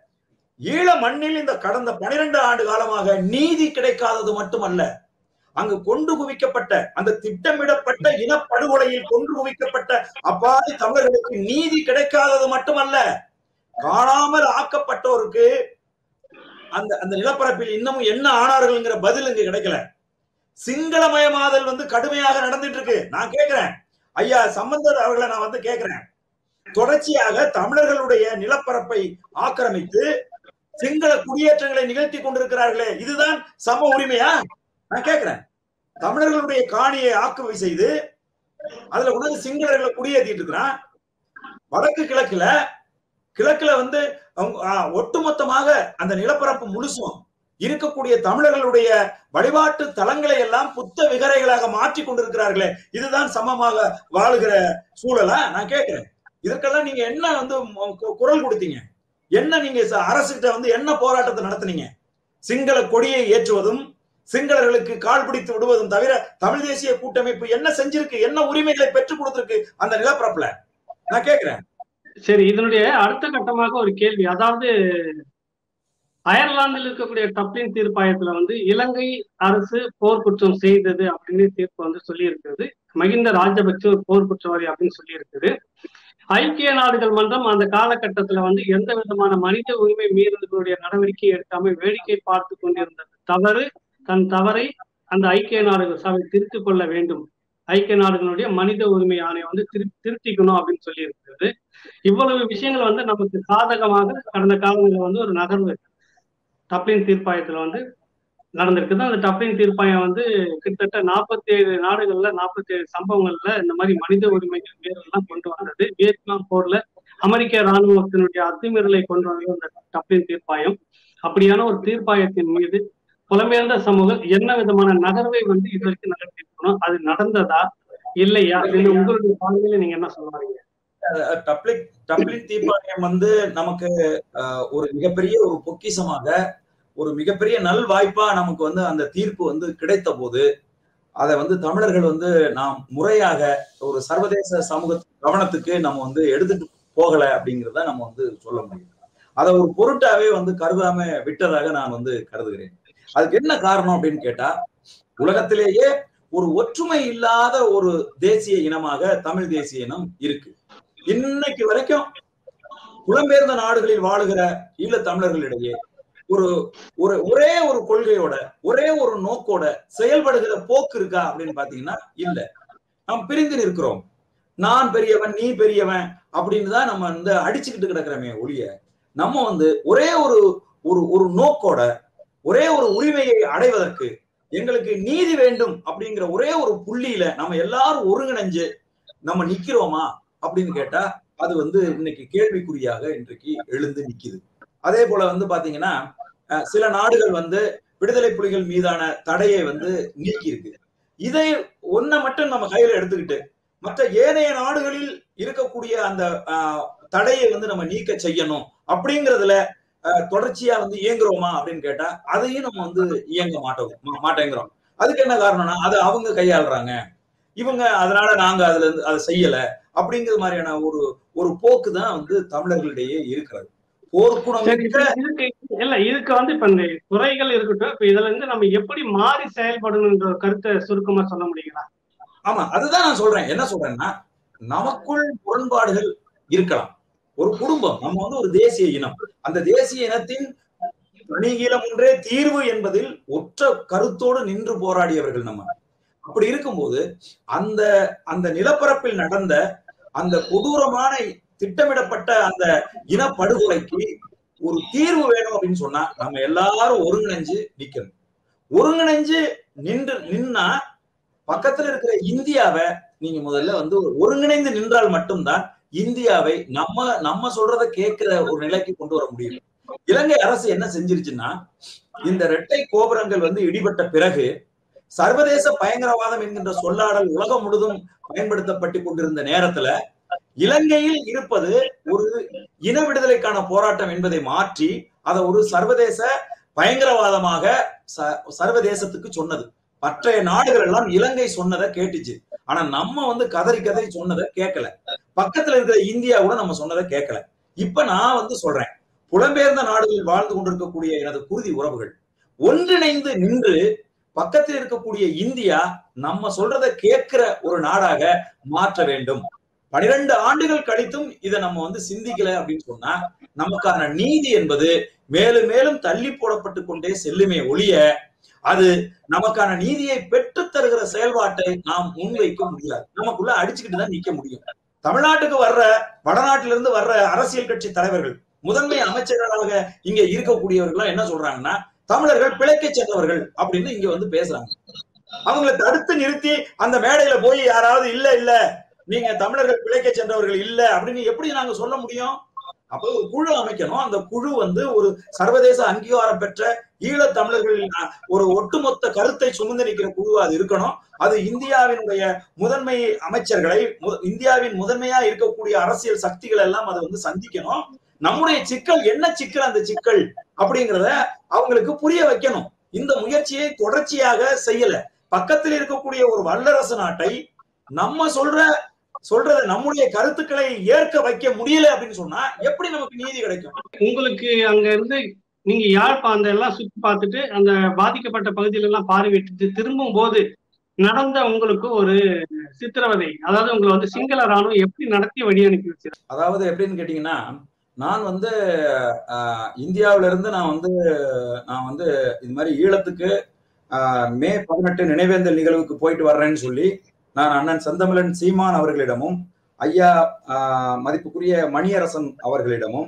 ஈழ மண்ணில் இந்த கடந்த பனிரெண்டு ஆண்டு காலமாக நீதி கிடைக்காதது மட்டுமல்ல அங்கு கொண்டு குவிக்கப்பட்ட அந்த திட்டமிடப்பட்ட இனப்படுகொலையில் கொண்டு குவிக்கப்பட்ட அப்பாவி தமிழர்களுக்கு நீதி கிடைக்காதது மட்டுமல்ல காணாமல் ஆக்கப்பட்டோருக்கு அந்த அந்த நிலப்பரப்பில் இன்னமும் என்ன ஆனார்கள்ங்கிற பதில் இங்க கிடைக்கல சிங்களமயமாதல் வந்து கடுமையாக நடந்துட்டு இருக்கு நான் கேட்கிறேன் ஐயா சம்பந்தர் அவர்களை நான் வந்து கேட்கிறேன் தொடர்ச்சியாக தமிழர்களுடைய நிலப்பரப்பை ஆக்கிரமித்து சிங்கள குடியேற்றங்களை நிகழ்த்தி கொண்டிருக்கிறார்களே இதுதான் சம உரிமையா நான் கேட்கிறேன் தமிழர்களுடைய காணியை ஆக்குவை செய்து அதுல உணர்ந்து சிங்களர்களை குடியேற்றிட்டு இருக்கிறான் வடக்கு கிழக்குல கிழக்குல வந்து அவங்க, ஆ, ஒட்டுமொத்தமாக அந்த நிலப்பரப்பு முழுசும் இருக்கக்கூடிய தமிழர்களுடைய வழிபாட்டு தலங்களை எல்லாம் புத்த விகரைகளாக மாற்றி கொண்டிருக்கிறார்களே இதுதான் சமமாக வாழுகிற சூழலா நான் கேட்கிறேன் இதற்கெல்லாம் நீங்க என்ன வந்து ம- கு- குரல் கொடுத்தீங்க என்ன நீங்க ச- அரசுகிட்ட வந்து என்ன போராட்டத்தை நடத்துனீங்க சிங்கள கொடியை ஏற்றுவதும் சிங்களர்களுக்கு கால் பிடித்து விடுவதும் தவிர தமிழ் தேசிய கூட்டமைப்பு என்ன செஞ்சிருக்கு என்ன உரிமைகளை பெற்றுக் கொடுத்திருக்கு அந்த நிலப்பரப்புல நான் கேட்கிறேன் சரி இதனுடைய அடுத்த கட்டமாக ஒரு கேள்வி அதாவது அயர்லாந்தில் இருக்கக்கூடிய டப்ளின் தீர்ப்பாயத்துல வந்து இலங்கை அரசு போர் குற்றம் செய்தது அப்படின்னு தீர்ப்பு வந்து சொல்லி இருக்கிறது மகிந்த ராஜபக்ச ஒரு போர் குற்றவாளி அப்படின்னு சொல்லி இருக்குது ஐக்கிய நாடுகள் மன்றம் அந்த காலகட்டத்துல வந்து எந்த விதமான மனித உரிமை மீறல்களுடைய நடவடிக்கை எடுக்காம வேடிக்கை பார்த்து கொண்டிருந்தது தவறு தன் தவறை அந்த ஐக்கிய நாடுகள் சபை திருத்திக் கொள்ள வேண்டும் ஐக்கிய நாடுகளுடைய மனித உரிமை ஆணையம் வந்து திரு திருத்திக்கணும் அப்படின்னு சொல்லி இருக்கிறது இவ்வளவு விஷயங்கள் வந்து நமக்கு சாதகமாக கடந்த காலங்களில் வந்து ஒரு நகர்வு டப்ளின் தீர்ப்பாயத்துல வந்து நடந்திருக்குது அந்த டப்ளின் தீர்ப்பாயம் வந்து கிட்டத்தட்ட நாற்பத்தி ஏழு நாடுகள்ல நாற்பத்தி ஏழு சம்பவங்கள்ல இந்த மாதிரி மனித உரிமைகள் மீறல்லாம் கொண்டு வந்தது வியட்நாம் போர்ல அமெரிக்க இராணுவத்தினுடைய அத்துமீறலை கொண்டு வந்தது அந்த டப்ளின் தீர்ப்பாயம் அப்படியான ஒரு தீர்ப்பாயத்தின் மீது புலம்பெயர்ந்த சமூகம் என்ன விதமான நகர்வை வந்து இது வரைக்கும் நடத்திருக்கணும் அது நடந்ததா இல்லையா அப்படின்னு உங்களுடைய பார்வையில நீங்க என்ன சொல்ல வரீங்க டப்ளிக் டப்ளிக் தீர்ப்பாயம் வந்து நமக்கு அஹ், ஒரு மிகப்பெரிய ஒரு பொக்கிஷமாக ஒரு மிகப்பெரிய நல் வாய்ப்பா நமக்கு வந்து அந்த தீர்ப்பு வந்து கிடைத்த போது அதை வந்து தமிழர்கள் வந்து நாம் முறையாக ஒரு சர்வதேச சமூக கவனத்துக்கு நம்ம வந்து எடுத்துட்டு போகல அப்படிங்கிறத நம்ம வந்து சொல்ல முடியும் அதை ஒரு பொருட்டாவே வந்து கருதாம விட்டதாக நான் வந்து கருதுகிறேன் அதுக்கு என்ன காரணம் அப்படின்னு கேட்டா உலகத்திலேயே ஒரு ஒற்றுமை இல்லாத ஒரு தேசிய இனமாக தமிழ் தேசிய இனம் இருக்கு இன்னைக்கு வரைக்கும் புலம்பெயர்ந்த நாடுகளில் வாழுகிற ஈழ தமிழர்களிடையே ஒரு ஒரு ஒரே ஒரு கொள்கையோட ஒரே ஒரு நோக்கோட செயல்படுகிற போக்கு இருக்கா அப்படின்னு பாத்தீங்கன்னா இல்ல நாம் பிரிந்து நிற்கிறோம் நான் பெரியவன் நீ பெரியவன் அப்படின்னு தான் நம்ம வந்து அடிச்சுக்கிட்டு கிடக்கிறோமே ஒழிய நம்ம வந்து ஒரே ஒரு ஒரு ஒரு நோக்கோட ஒரே ஒரு உரிமையை அடைவதற்கு எங்களுக்கு நீதி வேண்டும் அப்படிங்கிற ஒரே ஒரு புள்ளியில நம்ம எல்லாரும் ஒருங்கிணைஞ்சு நம்ம நிக்கிறோமா அப்படின்னு கேட்டா அது வந்து இன்னைக்கு கேள்விக்குறியாக இன்றைக்கு எழுந்து நிக்குது அதே போல வந்து பாத்தீங்கன்னா அஹ், சில நாடுகள் வந்து விடுதலை புலிகள் மீதான தடையை வந்து நீக்கி இருக்கு இதை ஒன்ன மட்டும் நம்ம கையில எடுத்துக்கிட்டு மற்ற ஏனைய நாடுகளில் இருக்கக்கூடிய அந்த அஹ், தடையை வந்து நம்ம நீக்க செய்யணும் அப்படிங்கறதுல அஹ், தொடர்ச்சியா வந்து இயங்குறோமா அப்படின்னு கேட்டா அதையும் நம்ம வந்து இயங்க மாட்டோம் மா- மாட்டேங்கிறோம் அதுக்கு என்ன காரணம்னா அது அவங்க கையாளுறாங்க இவங்க அதனால நாங்க அதுல இருந்து அதை செய்யல அப்படிங்கிற மாதிரியான ஒரு ஒரு போக்கு தான் வந்து தமிழர்களிடையே இருக்கிறது போர்க்குணம் சரி இப்ப இதுக்கு இல்ல இதுக்கு வந்து இப்ப இந்த துறைகள் இருக்கட்டும் இப்ப இதுல இருந்து நம்ம எப்படி மாறி செயல்படணுன்ற ஒரு கருத்தை சுருக்கமா சொல்ல முடியுங்களா ஆமா அதுதான் நான் சொல்றேன் என்ன சொல்றேன்னா நமக்குள் முரண்பாடுகள் இருக்கலாம் ஒரு குடும்பம் நம்ம வந்து ஒரு தேசிய இனம் அந்த தேசிய இனத்தின் தனிகீழம் ஒன்றே தீர்வு என்பதில் ஒற்ற கருத்தோடு நின்று போராடியவர்கள் நம்ம அப்படி இருக்கும்போது அந்த அந்த நிலப்பரப்பில் நடந்த அந்த கொடூரமான திட்டமிடப்பட்ட அந்த இனப்படுகொலைக்கு ஒரு தீர்வு வேணும் அப்படின்னு சொன்னா நம்ம எல்லாரும் ஒருங்கிணைஞ்சு நிக்கணும் ஒருங்கிணைஞ்சு நின்று நின்னா பக்கத்துல இருக்கிற இந்தியாவை நீங்க முதல்ல வந்து ஒருங்கிணைந்து நின்றால் மட்டும்தான் இந்தியாவை நம்ம நம்ம சொல்றத கேட்கிற ஒரு நிலைக்கு கொண்டு வர முடியும் இலங்கை அரசு என்ன செஞ்சிருச்சுன்னா இந்த இரட்டை கோபுரங்கள் வந்து இடிபட்ட பிறகு சர்வதேச பயங்கரவாதம் என்கின்ற சொல்லாடல் உலகம் முழுதும் பயன்படுத்தப்பட்டு கொண்டிருந்த நேரத்துல இலங்கையில் இருப்பது ஒரு இன விடுதலைக்கான போராட்டம் என்பதை மாற்றி அதை ஒரு சர்வதேச பயங்கரவாதமாக ச- சர்வதேசத்துக்கு சொன்னது மற்றைய நாடுகள் எல்லாம் இலங்கை சொன்னதை கேட்டுச்சு ஆனா நம்ம வந்து கதறி கதறி சொன்னதை கேட்கல பக்கத்துல இருக்கிற இந்தியா கூட நம்ம சொன்னதை கேட்கல இப்ப நான் வந்து சொல்றேன் புலம்பெயர்ந்த நாடுகளில் வாழ்ந்து கொண்டிருக்கக்கூடிய எனது குருதி உறவுகள் ஒன்றிணைந்து நின்று பக்கத்தில் இருக்கக்கூடிய இந்தியா நம்ம சொல்றதை கேட்கிற ஒரு நாடாக மாற்ற வேண்டும் பனிரெண்டு ஆண்டுகள் கழித்தும் இதை நம்ம வந்து சிந்திக்கல அப்படின்னு சொன்னா நமக்கான நீதி என்பது மேலும் மேலும் தள்ளி போடப்பட்டு கொண்டே செல்லுமே ஒழிய அது நமக்கான நீதியை பெற்று தருகிற செயல்பாட்டை நாம் முன்வைக்க முடியாது நமக்குள்ள அடிச்சுக்கிட்டு தான் நிக்க முடியும் தமிழ்நாட்டுக்கு வர்ற வடநாட்டில இருந்து வர்ற அரசியல் கட்சி தலைவர்கள் முதன்மை அமைச்சர்களாக இங்க இருக்கக்கூடியவர்கள் என்ன சொல்றாங்கன்னா தமிழர்கள் பிழைக்க சென்றவர்கள் அப்படின்னு இங்க வந்து பேசுறாங்க அவங்களை தடுத்து நிறுத்தி அந்த மேடையில போய் யாராவது இல்ல இல்ல நீங்க தமிழர்கள் பிழைக்க சென்றவர்கள் இல்ல அப்படின்னு எப்படி நாங்க சொல்ல முடியும் அப்போ ஒரு குழு அமைக்கணும் அந்த குழு வந்து ஒரு சர்வதேச அங்கீகாரம் பெற்ற ஈழத் தமிழர்களின் ஒரு ஒட்டுமொத்த கருத்தை சுமந்து நிற்கிற குழுவா அது இருக்கணும் அது இந்தியாவினுடைய முதன்மை அமைச்சர்களை இந்தியாவின் முதன்மையா இருக்கக்கூடிய அரசியல் சக்திகள் எல்லாம் அதை வந்து சந்திக்கணும் நம்முடைய சிக்கல் என்ன சிக்கல் அந்த சிக்கல் அப்படிங்கிறத அவங்களுக்கு புரிய வைக்கணும் இந்த முயற்சியை தொடர்ச்சியாக செய்யல பக்கத்தில் இருக்கக்கூடிய ஒரு வல்லரசு நாட்டை நம்ம சொல்ற சொல்றத நம்முடைய கருத்துக்களை ஏற்க வைக்க முடியல அப்படின்னு சொன்னா எப்படி நமக்கு நீதி கிடைக்கும் உங்களுக்கு அங்க இருந்து நீங்க யாழ்ப்பா அந்த எல்லாம் சுத்தி பார்த்துட்டு அந்த பாதிக்கப்பட்ட பகுதியில எல்லாம் பார்வையிட்டு திரும்பும் போது நடந்த உங்களுக்கு ஒரு சித்திரவதை அதாவது உங்களை வந்து சிங்கள ராணுவம் எப்படி நடத்தி வழி அனுப்பி வச்சிரு அதாவது எப்படின்னு கேட்டீங்கன்னா நான் வந்து இந்தியாவில இருந்து நான் வந்து நான் வந்து இது மாதிரி ஈழத்துக்கு மே பதினெட்டு நினைவேந்தல் நிகழ்வுக்கு போயிட்டு வர்றேன்னு சொல்லி நான் அண்ணன் செந்தமிழன் சீமான் அவர்களிடமும் ஐயா மதிப்புக்குரிய மணியரசன் அவர்களிடமும்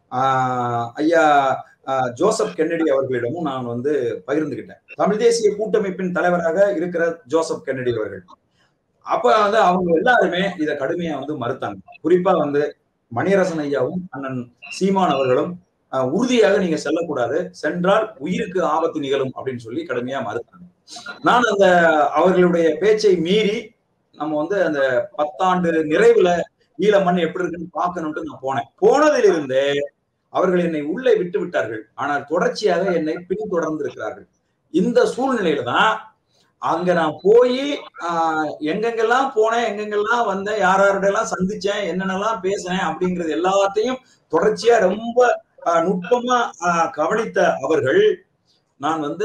ஐயா ஜோசப் கென்னடி அவர்களிடமும் நான் வந்து பகிர்ந்துகிட்டேன் தமிழ் தேசிய கூட்டமைப்பின் தலைவராக இருக்கிற ஜோசப் கென்னடி அவர்கள் அப்ப வந்து அவங்க எல்லாருமே இதை கடுமையா வந்து மறுத்தாங்க குறிப்பா வந்து மணியரசன் ஐயாவும் அண்ணன் சீமான் அவர்களும் உறுதியாக நீங்க செல்லக்கூடாது சென்றால் உயிருக்கு ஆபத்து நிகழும் அப்படின்னு சொல்லி கடுமையா மறுத்தாங்க நான் அந்த அவர்களுடைய பேச்சை மீறி நம்ம வந்து அந்த பத்தாண்டு நிறைவுல ஈழ மண் எப்படி இருக்குன்னு பார்க்கணும்ட்டு நான் போனேன் போனதிலிருந்தே அவர்கள் என்னை உள்ளே விட்டு விட்டார்கள் ஆனால் தொடர்ச்சியாக என்னை பின்தொடர்ந்து இருக்கிறார்கள் இந்த சூழ்நிலையில தான் அங்க நான் போய் எங்கெங்கெல்லாம் போனேன் எங்கெங்கெல்லாம் வந்தேன் யார் யாரோடெல்லாம் சந்திச்சேன் என்னென்னலாம் பேசினேன் அப்படிங்கிறது எல்லாத்தையும் தொடர்ச்சியா ரொம்ப நுட்பமா கவனித்த அவர்கள் நான் வந்து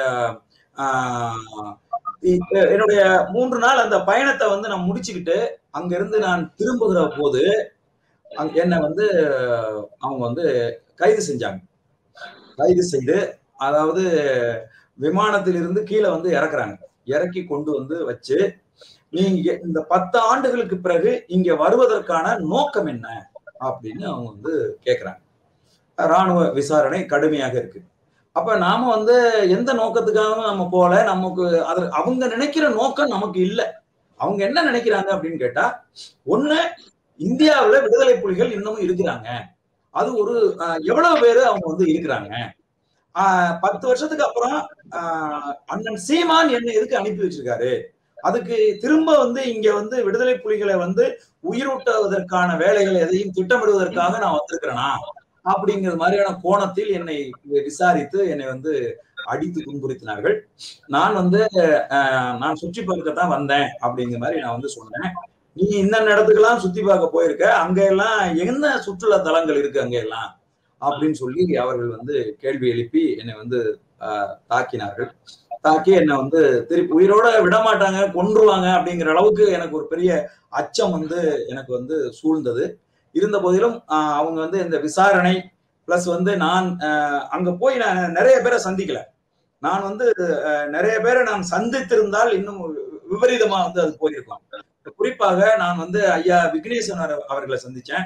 என்னுடைய மூன்று நாள் அந்த பயணத்தை வந்து நான் முடிச்சுக்கிட்டு அங்க இருந்து நான் திரும்புகிற போது என்னை வந்து அவங்க வந்து கைது செஞ்சாங்க கைது செய்து அதாவது விமானத்தில் இருந்து கீழே வந்து இறக்குறாங்க இறக்கி கொண்டு வந்து வச்சு நீங்க இந்த பத்து ஆண்டுகளுக்கு பிறகு இங்க வருவதற்கான நோக்கம் என்ன அப்படின்னு அவங்க வந்து கேக்குறாங்க ராணுவ விசாரணை கடுமையாக இருக்கு அப்ப நாம வந்து எந்த நோக்கத்துக்காகவும் நம்ம போல நமக்கு அது அவங்க நினைக்கிற நோக்கம் நமக்கு இல்லை அவங்க என்ன நினைக்கிறாங்க அப்படின்னு கேட்டா ஒண்ணு இந்தியாவுல விடுதலை புலிகள் இன்னமும் இருக்கிறாங்க அது ஒரு எவ்வளவு பேரு அவங்க வந்து இருக்கிறாங்க பத்து வருஷத்துக்கு அப்புறம் அண்ணன் சீமான் என்ன எதுக்கு அனுப்பி வச்சிருக்காரு அதுக்கு திரும்ப வந்து இங்க வந்து விடுதலை புலிகளை வந்து உயிரூட்டுவதற்கான வேலைகள் எதையும் திட்டமிடுவதற்காக நான் வந்திருக்கிறேனா அப்படிங்கிற மாதிரியான கோணத்தில் என்னை விசாரித்து என்னை வந்து அடித்து துன்புறுத்தினார்கள் நான் வந்து நான் சுற்றி பார்க்கத்தான் வந்தேன் அப்படிங்கிற மாதிரி நான் வந்து சொன்னேன் நீ இந்த இடத்துக்கெல்லாம் சுத்தி பார்க்க போயிருக்க அங்க எல்லாம் என்ன சுற்றுலா தலங்கள் இருக்கு அங்க எல்லாம் அப்படின்னு சொல்லி அவர்கள் வந்து கேள்வி எழுப்பி என்னை வந்து தாக்கினார்கள் தாக்கி என்னை வந்து திருப்பி உயிரோட விட மாட்டாங்க கொன்றுவாங்க அப்படிங்கிற அளவுக்கு எனக்கு ஒரு பெரிய அச்சம் வந்து எனக்கு வந்து சூழ்ந்தது இருந்த போதிலும் அவங்க வந்து இந்த விசாரணை பிளஸ் வந்து நான் அங்க போய் நான் நிறைய பேரை சந்திக்கல நான் வந்து நிறைய பேரை நான் சந்தித்திருந்தால் இன்னும் விபரீதமா வந்து அது போயிருக்கும் குறிப்பாக நான் வந்து ஐயா விக்னேசன் அவர்களை சந்திச்சேன்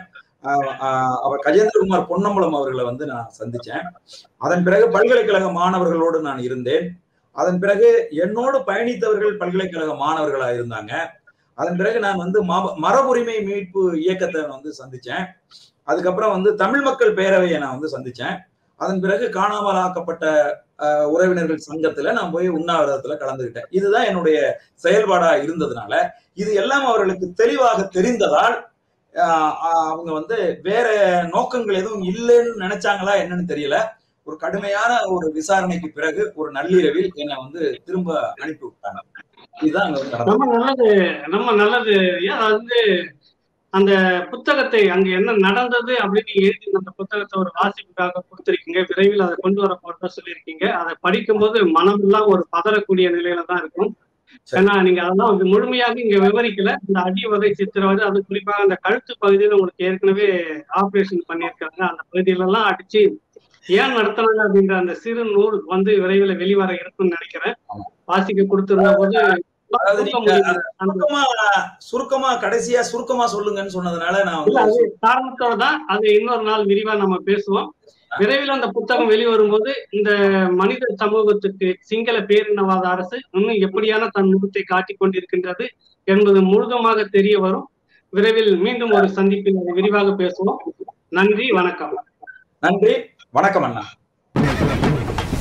அவர் கஜேந்திரகுமார் பொன்னம்பலம் அவர்களை வந்து நான் சந்திச்சேன் அதன் பிறகு பல்கலைக்கழக மாணவர்களோடு நான் இருந்தேன் அதன் பிறகு என்னோடு பயணித்தவர்கள் பல்கலைக்கழக மாணவர்களா இருந்தாங்க அதன் பிறகு நான் வந்து மரபுரிமை மீட்பு இயக்கத்தை வந்து சந்திச்சேன் அதுக்கப்புறம் வந்து தமிழ் மக்கள் பேரவையை நான் வந்து சந்திச்சேன் அதன் பிறகு காணாமல் ஆக்கப்பட்ட உறவினர்கள் சங்கத்துல நான் போய் உண்ணாவிரதத்துல கலந்துகிட்டேன் இதுதான் என்னுடைய செயல்பாடா இருந்ததுனால இது எல்லாம் அவர்களுக்கு தெளிவாக தெரிந்ததால் அவங்க வந்து வேற நோக்கங்கள் எதுவும் இல்லைன்னு நினைச்சாங்களா என்னன்னு தெரியல ஒரு கடுமையான ஒரு விசாரணைக்கு பிறகு ஒரு நள்ளிரவில் என்னை வந்து திரும்ப அனுப்பி விட்டாங்க இதுதான் நம்ம நல்லது நம்ம நல்லது ஏன் வந்து அந்த புத்தகத்தை அங்க என்ன நடந்தது அப்படின்னு எழுதி அந்த புத்தகத்தை ஒரு வாசிப்புக்காக கொடுத்துருக்கீங்க விரைவில் அதை கொண்டு வர போறதா சொல்லியிருக்கீங்க அதை படிக்கும்போது மனமெல்லாம் ஒரு பதறக்கூடிய நிலையில தான் இருக்கும் சரி. ஏன்னா நீங்க அதெல்லாம் வந்து முழுமையாக இங்க விவரிக்கல இந்த அடி வகை சித்திரவதை அது குறிப்பாக அந்த கழுத்து பகுதியில உங்களுக்கு ஏற்கனவே ஆபரேஷன் பண்ணியிருக்காங்க அந்த பகுதியில எல்லாம் அடிச்சு ஏன் நடத்துனாங்க அப்படின்ற அந்த சிறு நூல் வந்து விரைவில் வெளிவர இருக்கும்னு நினைக்கிறேன் ஆமா. வாசிக்க கொடுத்திருந்த போது அதாவது தூக்க நீங்க முடியல. அந்த சுருக்கமா சுருக்கமா கடைசியா சுருக்கமா சொல்லுங்கன்னு சொன்னதுனால நான் இல்ல, வந்து அது காரணத்தோட தான் அது இன்னொரு நாள் விரிவா நம்ம பேசுவோம் விரைவில் அந்த புத்தகம் வெளிவரும்போது இந்த மனித சமூகத்துக்கு சிங்கள பேரினவாத அரசு இன்னும் எப்படியான தன் முகத்தை காட்டிக் கொண்டிருக்கின்றது என்பது முழுதுமாக தெரிய வரும் விரைவில் மீண்டும் ஒரு சந்திப்பில் அதை விரிவாக பேசுவோம் நன்றி வணக்கம் நன்றி வணக்கம் அண்ணா